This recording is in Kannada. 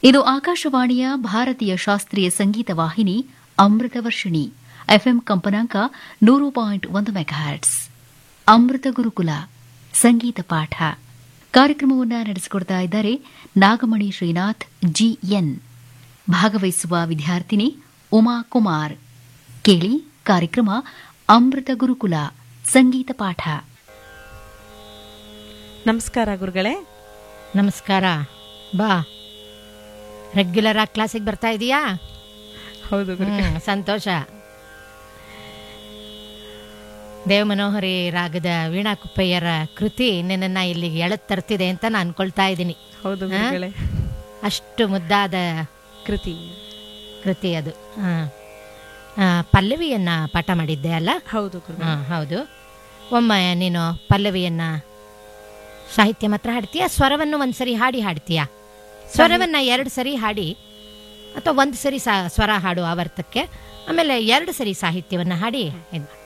ಇದು ಆಕಾಶವಾಣಿಯ ಭಾರತೀಯ ಶಾಸ್ತ್ರೀಯ ಸಂಗೀತ ವಾಹಿನಿ ಅಮೃತ ವರ್ಷಿಣಿ ಎಫ್ಎಂ ಕಂಪನಾಂಕ ನೂರು ಪಾಯಿಂಟ್ ಒಂದು ಮೆಗಾಹರ್ಟ್ಸ್ ಅಮೃತ ಗುರುಕುಲ ಸಂಗೀತ ಪಾಠ ಕಾರ್ಯಕ್ರಮವನ್ನು ನಡೆಸಿಕೊಡ್ತಾ ಇದ್ದಾರೆ ನಾಗಮಣಿ ಶ್ರೀನಾಥ್ ಜಿಎನ್ ಭಾಗವಹಿಸುವ ವಿದ್ಯಾರ್ಥಿನಿ ಉಮಾ ಕುಮಾರ್ ಕೇಳಿ ಕಾರ್ಯಕ್ರಮ ಅಮೃತ ಗುರುಕುಲ ಸಂಗೀತ ಪಾಠ ನಮಸ್ಕಾರ ಗುರುಗಳೇ ನಮಸ್ಕಾರ ಬಾ ರೆಗ್ಯುಲರ್ ಆಗಿ ಕ್ಲಾಸಿಗೆ ಬರ್ತಾ ಇದೀಯಾ ಹೌದು ಹ್ಮ್, ಸಂತೋಷ ದೇವಮನೋಹರಿ ರಾಗದ ವೀಣಾ ಕುಪ್ಪಯ್ಯರ ಕೃತಿ ನಿನ್ನನ್ನ ಇಲ್ಲಿಗೆ ಎಳೆದ್ ತರ್ತಿದೆ ಅಂತ ನಾನು ಅನ್ಕೊಳ್ತಾ ಇದ್ದೀನಿ ಹೌದು ಹಾ? ಗುರುಗಳೇ ಅಷ್ಟು ಮುದ್ದಾದ ಕೃತಿ ಕೃತಿ ಅದು ಹಾ. ಆ, ಪಲ್ಲವಿಯನ್ನ ಪಾಠ ಮಾಡಿದ್ದೆ ಅಲ್ಲ ಹೌದು ಗುರುಗಳೇ ಹಾ, ಹೌದು ಒಮ್ಮೆ ನೀನು ಪಲ್ಲವಿಯನ್ನ ಸಾಹಿತ್ಯ ಮಾತ್ರ ಹಾಡ್ತೀಯಾ ಸ್ವರವನ್ನು ಒಂದ್ಸರಿ ಹಾಡಿ ಹಾಡ್ತೀಯಾ ಸ್ವರವನ್ನ ಎರಡು ಸರಿ ಹಾಡಿ ಅಥವಾ ಒಂದು ಸರಿ ಸಾ ಸ್ವರ ಹಾಡು ಆವರ್ತಕ್ಕೆ ಆಮೇಲೆ ಎರಡು ಸರಿ ಸಾಹಿತ್ಯವನ್ನ ಹಾಡಿ ಇದ್-